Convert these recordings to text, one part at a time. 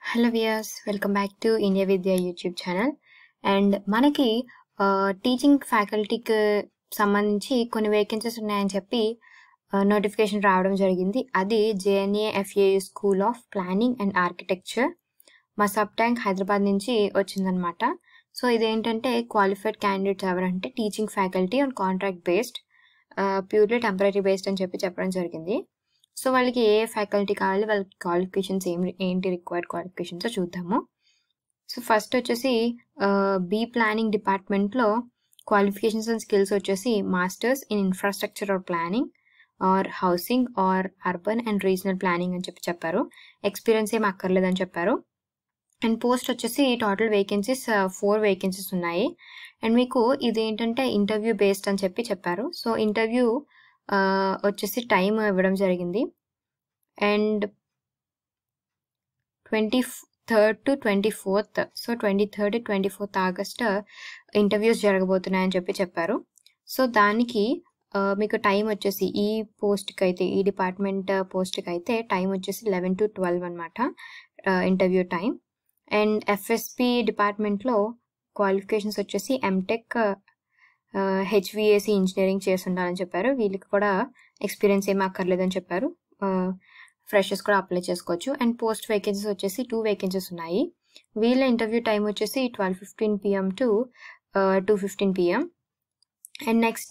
hello viewers welcome back to India Vidya YouTube channel and మనకి teaching ఫ్యాకల్టీకి సంబంధించి కొన్ని వేకెన్సీస్ ఉన్నాయని చెప్పి నోటిఫికేషన్ రావడం జరిగింది అది JNA FA school of planning and architecture Masab Tank Hyderabad నుంచి వచ్చిందనమాట సో ఇదేంటంటే క్వాలిఫైడ్ క్యాండిడేట్స్ ఎవరంటే teaching faculty on contract based purely temporary based అని చెప్పి చెప్పడం జరిగింది సో వాళ్ళకి ఏ ఫ్యాకల్టీ కావాలి వాళ్ళకి క్వాలిఫికేషన్స్ ఏం ఏంటి రిక్వైర్డ్ క్వాలిఫికేషన్స్ చూద్దాము సో ఫస్ట్ వచ్చేసి బీ ప్లానింగ్ డిపార్ట్మెంట్లో క్వాలిఫికేషన్స్ అండ్ స్కిల్స్ వచ్చేసి masters in infrastructure or planning or housing or urban and regional planning అని చెప్పి చెప్పారు ఎక్స్పీరియన్స్ ఏం అక్కర్లేదని చెప్పారు అండ్ పోస్ట్ వచ్చేసి టోటల్ వేకెన్సీస్ ఫోర్ వేకెన్సీస్ ఉన్నాయి అండ్ మీకు ఇది ఏంటంటే ఇంటర్వ్యూ బేస్డ్ అని చెప్పి చెప్పారు సో ఇంటర్వ్యూ వచ్చేసి టైం ఇవ్వడం జరిగింది and twenty third to twenty fourth so twenty third twenty fourth August interviews జరగబోతున్నాయని చెప్పి చెప్పారు సో దానికి మీకు టైం వచ్చేసి ఈ పోస్ట్కి అయితే ఈ డిపార్ట్మెంట్ పోస్ట్కి అయితే టైం వచ్చేసి లెవెన్ టు ట్వెల్వ్ అనమాట ఇంటర్వ్యూ టైం అండ్ ఎఫ్ఎస్పి డిపార్ట్మెంట్లో క్వాలిఫికేషన్స్ వచ్చేసి ఎంటెక్ హెచ్విఏసి ఇంజనీరింగ్ చేసి ఉండాలని చెప్పారు వీళ్ళకి కూడా ఎక్స్పీరియన్స్ ఏమీ అక్కర్లేదని చెప్పారు ఫ్రెషర్స్ కూడా అప్లై చేసుకోవచ్చు అండ్ పోస్ట్ వేకెన్సీస్ వచ్చేసి టూ వేకెన్సీస్ ఉన్నాయి వీళ్ళ ఇంటర్వ్యూ టైం వచ్చేసి twelve fifteen PM to two fifteen PM and next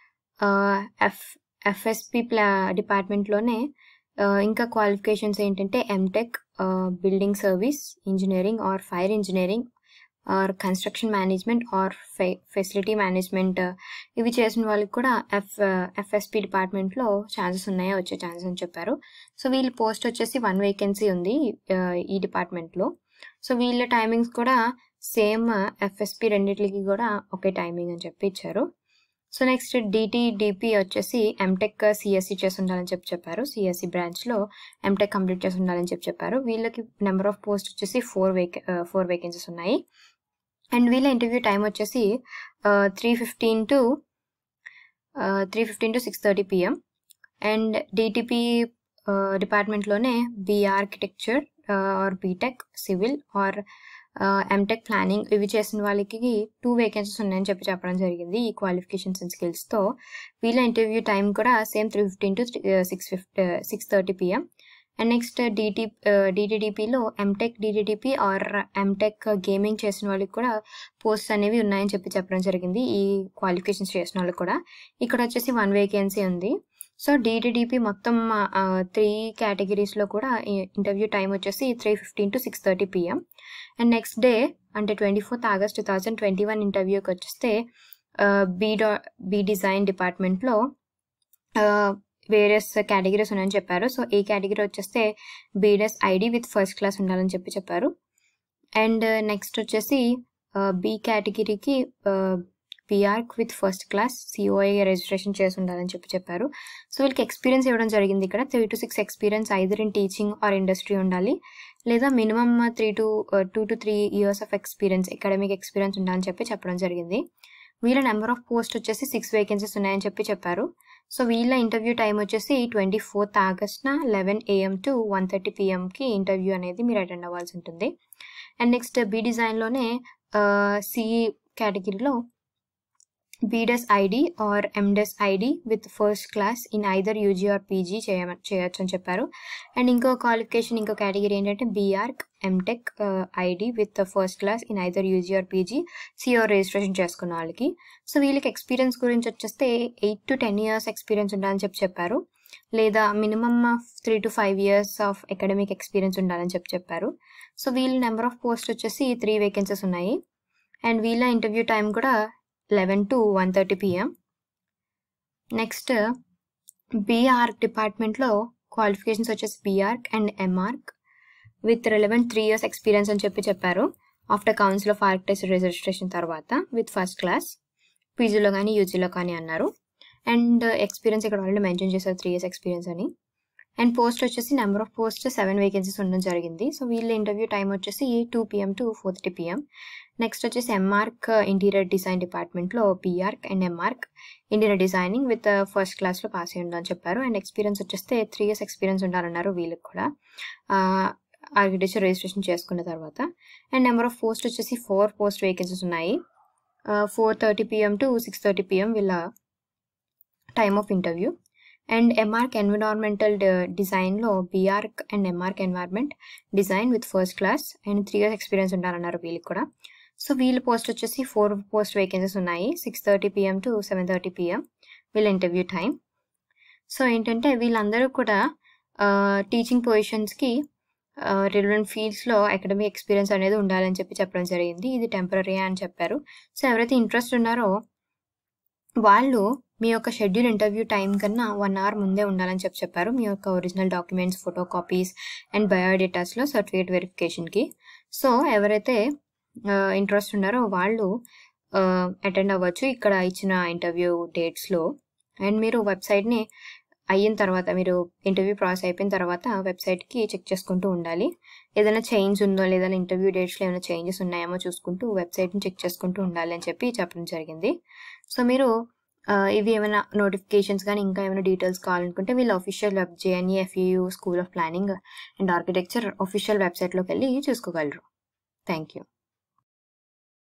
F FSP ప్లా డిపార్ట్మెంట్లోనే ఇంకా క్వాలిఫికేషన్స్ ఏంటంటే M Tech building service engineering or fire engineering or construction management or ఫె ఫెసిలిటీ మేనేజ్మెంట్ ఇవి చేసిన వాళ్ళకి కూడా ఎఫ్ ఎఫ్ఎస్పి డిపార్ట్మెంట్లో ఛాన్సెస్ ఉన్నాయో వచ్చే ఛాన్సెస్ అని చెప్పారు సో వీళ్ళ పోస్ట్ వచ్చేసి వన్ వేకెన్సీ ఉంది ఈ డిపార్ట్మెంట్లో సో వీళ్ళ టైమింగ్స్ కూడా సేమ్ ఎఫ్ఎస్పి రెండింటికి కూడా ఒకే టైమింగ్ అని చెప్పి ఇచ్చారు సో నెక్స్ట్ డిటి డిపి వచ్చేసి ఎంటెక్ సిఎస్సి చేసి ఉండాలని చెప్పి చెప్పారు సిఎస్సి బ్రాంచ్లో ఎంటెక్ కంప్లీట్ చేసి ఉండాలని చెప్పి చెప్పారు వీళ్ళకి నెంబర్ ఆఫ్ పోస్ట్ వచ్చేసి ఫోర్ వేకే ఫోర్ వేకెన్సీస్ ఉన్నాయి అండ్ వీళ్ళ ఇంటర్వ్యూ టైం వచ్చేసి three fifteen to three fifteen to six thirty PM and DTP డిపార్ట్మెంట్లోనే B architecture or B Tech civil or M Tech planning ఇవి చేసిన వాళ్ళకి టూ వేకెన్సీస్ ఉన్నాయని చెప్పి చెప్పడం జరిగింది ఈ క్వాలిఫికేషన్స్ అండ్ స్కిల్స్తో వీళ్ళ ఇంటర్వ్యూ టైం కూడా same three fifteen to six fifty six thirty PM and next DT డిటిడిపిలో M Tech DTDP or M Tech gaming చేసిన వాళ్ళకి కూడా పోస్ట్ అనేవి ఉన్నాయని చెప్పి చెప్పడం జరిగింది ఈ క్వాలిఫికేషన్స్ చేసిన వాళ్ళకి కూడా ఇక్కడ వచ్చేసి వన్ వేకెన్సీ ఉంది సో డిటిడిపి మొత్తం త్రీ కేటగిరీస్లో కూడా ఇంటర్వ్యూ టైం వచ్చేసి three fifteen to six thirty PM and next day అంటే twenty fourth August two thousand twenty one ఇంటర్వ్యూకి వచ్చేస్తే బీ డా బీ డిజైన్ డిపార్ట్మెంట్లో వేరియస్ కేటగిరీస్ ఉన్నాయని చెప్పారు సో ఏ కేటగిరీ వచ్చేస్తే B Des ID with first class ఉండాలని చెప్పి చెప్పారు అండ్ నెక్స్ట్ వచ్చేసి బి కేటగిరీకి B Arch with first class COI registration చేసి ఉండాలని చెప్పి చెప్పారు సో వీళ్ళకి ఎక్స్పీరియన్స్ ఇవ్వడం జరిగింది ఇక్కడ three to six experience either in teaching or industry ఉండాలి లేదా minimum three to two to three years of experience academic experience ఉండాలని చెప్పి చెప్పడం జరిగింది వీళ్ళ నెంబర్ ఆఫ్ పోస్ట్ వచ్చేసి సిక్స్ వేకెన్సీస్ ఉన్నాయని చెప్పి చెప్పారు సో వీళ్ళ ఇంటర్వ్యూ టైం వచ్చేసి ట్వంటీ ఫోర్త్ ఆగస్ట్న eleven AM to one thirty పిఎంకి ఇంటర్వ్యూ అనేది మీరు అటెండ్ అవ్వాల్సి ఉంటుంది అండ్ నెక్స్ట్ బి డిజైన్లోనే సిఈ కేటగిరీలో BDes ID or ఎండెస్ ID with first class in either UG or PG చేయ చేయొచ్చు అని చెప్పారు అండ్ ఇంకో క్వాలిఫికేషన్ ఇంకో కేటగిరీ ఏంటంటే BArch MTech ID with first class in either UG or PG CO registration చేసుకున్న వాళ్ళకి సో వీళ్ళకి ఎక్స్పీరియన్స్ గురించి వచ్చేస్తే eight to ten years experience ఉండాలని చెప్పి చెప్పారు లేదా minimum of three to five years of academic experience ఉండాలని చెప్పి చెప్పారు సో వీళ్ళ నెంబర్ ఆఫ్ పోస్ట్ వచ్చేసి త్రీ వేకెన్సీస్ ఉన్నాయి అండ్ వీళ్ళ ఇంటర్వ్యూ టైం కూడా eleven to one thirty PM next BArch డిపార్ట్మెంట్లో క్వాలిఫికేషన్స్ వచ్చేసి B.Arch and MArch with relevant three years experience అని చెప్పి చెప్పారు after council of architecture registration తర్వాత విత్ ఫస్ట్ క్లాస్ పీజీలో కానీ యూజీలో కానీ అన్నారు అండ్ ఎక్స్పీరియన్స్ ఇక్కడ ఆల్రెడీ మెన్షన్ చేశారు త్రీ ఇయర్స్ ఎక్స్పీరియన్స్ అని అండ్ పోస్ట్ వచ్చేసి number of post seven vacancies ఉండడం జరిగింది సో వీళ్ళ ఇంటర్వ్యూ టైం వచ్చేసి two PM to four thirty PM next వచ్చేసి ఎంఆర్క్ ఇంటీరియర్ డిజైన్ డిపార్ట్మెంట్లో BArch and MArch interior designing with first క్లాస్లో పాస్ అయ్యి ఉందని చెప్పారు అండ్ ఎక్స్పీరియన్స్ వచ్చేస్తే త్రీ ఇయర్స్ ఎక్స్పీరియన్స్ ఉండాలన్నారు వీళ్ళకి కూడా ఆర్కిటెక్చర్ రిజిస్ట్రేషన్ చేసుకున్న తర్వాత అండ్ నెంబర్ ఆఫ్ పోస్ట్ వచ్చేసి ఫోర్ పోస్ట్ వేకెన్సీస్ ఉన్నాయి four thirty PM to six thirty PM వీళ్ళ time of interview and MArch environmental డిజైన్లో BArch and MArch environment design with first class and three years experience ఉంటారన్నారు వీళ్ళకి కూడా so వీళ్ళ post వచ్చేసి four post vacancies ఉన్నాయి six thirty PM to seven thirty PM వీళ్ళ interview time so ఏంటంటే వీళ్ళందరూ కూడా టీచింగ్ పొజిషన్స్కి రిలవెంట్ ఫీల్డ్స్లో అకాడమిక్ ఎక్స్పీరియన్స్ అనేది ఉండాలని చెప్పి చెప్పడం జరిగింది ఇది టెంపరీ అని చెప్పారు సో ఎవరైతే ఇంట్రెస్ట్ ఉన్నారో వాళ్ళు మీ యొక్క షెడ్యూల్ ఇంటర్వ్యూ టైం కన్నా వన్ అవర్ ముందే ఉండాలని చెప్పి చెప్పారు మీ యొక్క original documents photo copies and బయోడేటాస్లో సర్టిఫికేట్ వెరిఫికేషన్కి సో ఎవరైతే ఇంట్రెస్ట్ ఉన్నారో వాళ్ళు అటెండ్ అవ్వచ్చు ఇక్కడ ఇచ్చిన ఇంటర్వ్యూ డేట్స్లో అండ్ మీరు వెబ్సైట్ని అయిన తర్వాత మీరు ఇంటర్వ్యూ ప్రాసెస్ అయిపోయిన తర్వాత వెబ్సైట్కి చెక్ చేసుకుంటూ ఉండాలి ఏదైనా చేంజ్ ఉందో లేదా ఇంటర్వ్యూ డేట్స్లో ఏమైనా చేంజెస్ ఉన్నాయేమో చూసుకుంటూ వెబ్సైట్ని చెక్ చేసుకుంటూ ఉండాలి అని చెప్పి చెప్పడం జరిగింది సో మీరు ఇవి ఏమైనా నోటిఫికేషన్స్ కానీ ఇంకా ఏమైనా డీటెయిల్స్ కావాలనుకుంటే వీళ్ళు official web JNA FAU school of planning and architecture official వెబ్సైట్లోకి వెళ్ళి చూసుకోగలరు థ్యాంక్ యూ